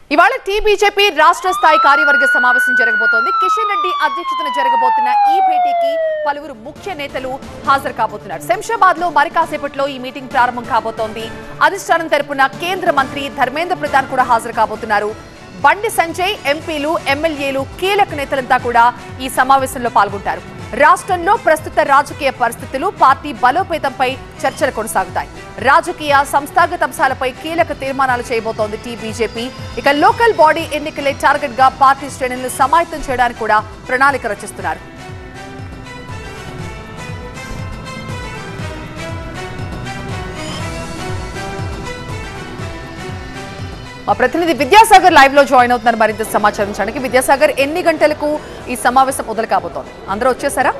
ఇవాళ tea BJP రాష్ట్ర స్థాయి కార్యవర్గ సమావేశం జరగబోతోంది కిషన్ రెడ్డి అధ్యక్షతన జరగబోతున్న ఈ భేటీకి పలువురు ముఖ్య నేతలు హాజరు కాబోతున్నారు శంషాబాద్ లో మరి కాసేపట్లో ఈ మీటింగ్ ప్రారంభం కాబోతోంది అధిష్టానం తరపున కేంద్ర మంత్రి ధర్మేంద్ర ప్రధాన్ కూడా హాజరు కాబోతున్నారు బండి సంజయ్ ఎంపీలు ఎమ్మెల్యేలు కీలక నేతలంతా కూడా ఈ సమావేశంలో పాల్గొంటారు రాష్ట్రంలో ప్రస్తుత రాజకీయ పరిస్థితులు పార్టీ బలోపేతంపై చర్చలు కొనసాగుతాయి రాజకీయ సంస్థాగత అంశాలపై కీలక తీర్మానాలు చేయబోతోంది టీ బీజేపీ ఇక లోకల్ బాడీ ఎన్నికలే టార్గెట్ గా పార్టీ శ్రేణులను సమాయత్తం చేయడానికి కూడా ప్రణాళిక రచిస్తున్నారు మా ప్రతినిధి విద్యాసాగర్ లైవ్ లో జాయిన్ అవుతున్నారు మరింత సమాచారం ఇచ్చడానికి విద్యాసాగర్ ఎన్ని గంటలకు ఈ సమావేశం మొదలు కాబోతోంది అందరూ వచ్చేసారా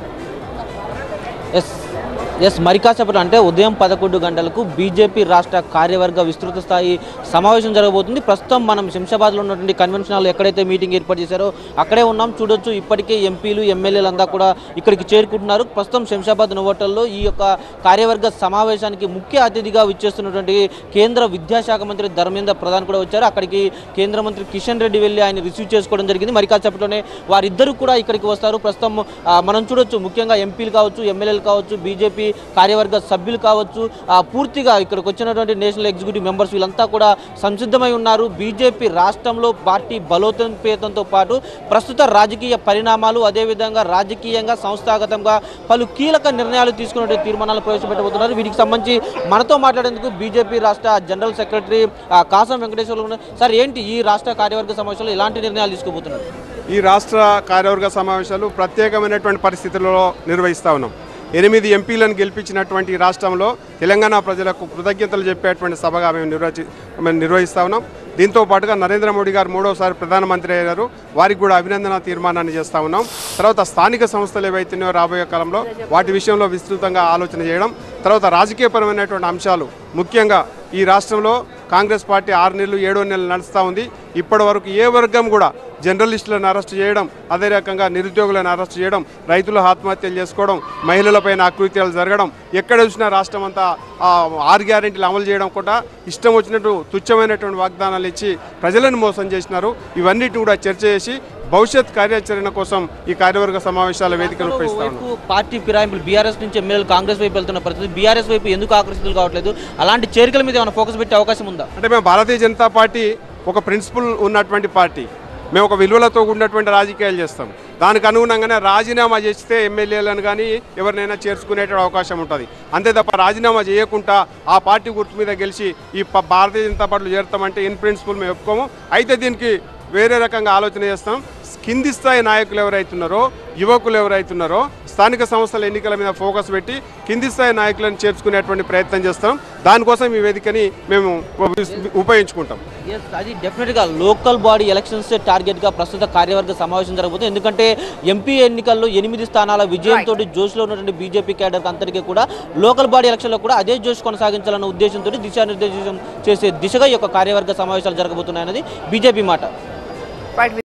ఎస్ ఎస్ మరి కాసేపటి అంటే ఉదయం పదకొండు గంటలకు బీజేపీ రాష్ట్ర కార్యవర్గ విస్తృత స్థాయి సమావేశం జరగబోతుంది ప్రస్తుతం మనం శంషాబాద్లో ఉన్నటువంటి కన్వెన్షన్ హాల్ ఎక్కడైతే మీటింగ్ ఏర్పాటు చేశారో అక్కడే ఉన్నాం చూడొచ్చు ఇప్పటికే ఎంపీలు ఎమ్మెల్యేలు అంతా కూడా ఇక్కడికి చేరుకుంటున్నారు ప్రస్తుతం శంషాబాద్ నోవోటల్లో ఈ యొక్క కార్యవర్గ సమావేశానికి ముఖ్య అతిథిగా విచ్చేస్తున్నటువంటి కేంద్ర విద్యాశాఖ మంత్రి ధర్మేంద్ర ప్రధాన్ కూడా వచ్చారు అక్కడికి కేంద్ర మంత్రి కిషన్ రెడ్డి వెళ్ళి ఆయన రిసీవ్ చేసుకోవడం జరిగింది మరి కాసేపట్లోనే వారిద్దరూ కూడా ఇక్కడికి వస్తారు ప్రస్తుతం ఆ, మనం చూడొచ్చు ముఖ్యంగా ఎంపీలు కావచ్చు ఎమ్మెల్యేలు కావచ్చు బీజేపీ కార్యవర్గ సభ్యులు కావచ్చు ఆ, పూర్తిగా ఇక్కడికి వచ్చినటువంటి నేషనల్ ఎగ్జిక్యూటివ్ మెంబర్స్ వీళ్ళంతా కూడా సంసిద్ధమై ఉన్నారు బీజేపీ రాష్ట్రంలో పార్టీ బలోపేతంతో పాటు ప్రస్తుత రాజకీయ పరిణామాలు అదేవిధంగా రాజకీయంగా సంస్థాగతంగా పలు కీలక నిర్ణయాలు తీసుకునే తీర్మానాలు ప్రవేశపెట్టబోతున్నారు వీటికి సంబంధించి మనతో మాట్లాడేందుకు బీజేపీ రాష్ట్ర జనరల్ సెక్రటరీ ఆ, కాసం వెంకటేశ్వర్లు ఉన్నారు సార్ ఏంటి ఈ రాష్ట్ర కార్యవర్గ సమావేశంలో ఎలాంటి నిర్ణయాలు తీసుకోబోతున్నారు ఈ రాష్ట్ర కార్యవర్గ సమావేశాలు ప్రత్యేకమైనటువంటి పరిస్థితుల్లో నిర్వహిస్తా ఉన్నాం ఎనిమిది ఎంపీలను గెలిపించినటువంటి ఈ రాష్ట్రంలో తెలంగాణ ప్రజలకు కృతజ్ఞతలు చెప్పేటువంటి సభగా మేము నిర్వచి మేము నిర్వహిస్తా ఉన్నాం దీంతో పాటుగా నరేంద్ర మోడీ గారు మూడోసారి ప్రధానమంత్రి అయ్యారు వారికి కూడా అభినందన తీర్మానాన్ని చేస్తా ఉన్నాం తర్వాత స్థానిక సంస్థలు ఏవైతున్నాయో రాబోయే కాలంలో వాటి విషయంలో విస్తృతంగా ఆలోచన చేయడం తర్వాత రాజకీయపరమైనటువంటి అంశాలు ముఖ్యంగా ఈ రాష్ట్రంలో కాంగ్రెస్ పార్టీ ఆరు నెలలు ఏడో నెలలు నడుస్తూ ఉంది ఇప్పటి వరకు ఏ వర్గం కూడా జర్నలిస్టులను అరెస్ట్ చేయడం అదే రకంగా నిరుద్యోగులను అరెస్ట్ చేయడం రైతులు ఆత్మహత్యలు చేసుకోవడం మహిళలపైన అకృత్యాలు జరగడం ఎక్కడ చూసినా రాష్ట్రం అంతా ఆ, ఆరు గ్యారెంటీలు అమలు చేయడం కూడా ఇష్టం వచ్చినట్టు తుచ్చమైనటువంటి వాగ్దానాలు ఇచ్చి ప్రజలను మోసం చేసినారు ఇవన్నిటిని కూడా చర్చ చేసి భవిష్యత్ కార్యాచరణ కోసం ఈ కార్యవర్గ సమావేశాల వేదికను ఉపయోగిస్తా ఉన్నాం వైపు పార్టీ ఫిరాయింపులు బీఆర్ఎస్ నుంచి ఎమ్మెల్యేలు కాంగ్రెస్ వైపు వెళ్తున్న పరిస్థితి బీఆర్ఎస్ వైపు ఎందుకు ఆకర్షితులు కావట్లేదు అలాంటి చేరికల మీద ఏమైనా ఫోకస్ పెట్టే అవకాశం ఉందా అంటే మేము భారతీయ జనతా పార్టీ ఒక ప్రిన్సిపల్ ఉన్నటువంటి పార్టీ మేము ఒక విలువలతో ఉన్నటువంటి రాజకీయాలు చేస్తాం దానికి అనుగుణంగానే రాజీనామా చేస్తే ఎమ్మెల్యేలను కానీ ఎవరినైనా చేర్చుకునే అవకాశం ఉంటుంది అంతే తప్ప రాజీనామా చేయకుండా ఆ పార్టీ గుర్తు మీద గెలిచి ఈ ప- భారతీయ జనతా పార్టీలో చేరుతామంటే ఇన్ ప్రిన్సిపల్ మేము ఒప్పుకోము అయితే దీనికి వేరే రకంగా ఆలోచన చేస్తాం కింది స్థాయి నాయకులు ఎవరైతున్నారో యువకులు ఎవరైతున్నారో స్థానిక సంస్థల ఎన్నికల మీద ఫోకస్ పెట్టి కింది స్థాయి నాయకులను చేర్చుకునేటువంటి ప్రయత్నం చేస్తాం దానికోసం ఈ వేదికని మేము ఉప- ఉపయోగించుకుంటాం ఎస్ అది డెఫినెట్గా లోకల్ బాడీ ఎలక్షన్స్ టార్గెట్గా ప్రస్తుత కార్యవర్గ సమావేశం జరగబోతుంది ఎందుకంటే ఎంపీ ఎన్నికల్లో ఎనిమిది స్థానాల విజయంతో జోష్లో ఉన్నటువంటి బీజేపీ క్యాడర్ అంతటికీ కూడా లోకల్ బాడీ ఎలక్షన్లో కూడా అదే జోష్ కొనసాగించాలన్న ఉద్దేశంతో దిశానిర్దేశం చేసే దిశగా ఈ యొక్క కార్యవర్గ సమావేశాలు జరగబోతున్నాయన్నది బీజేపీ మాట రైట్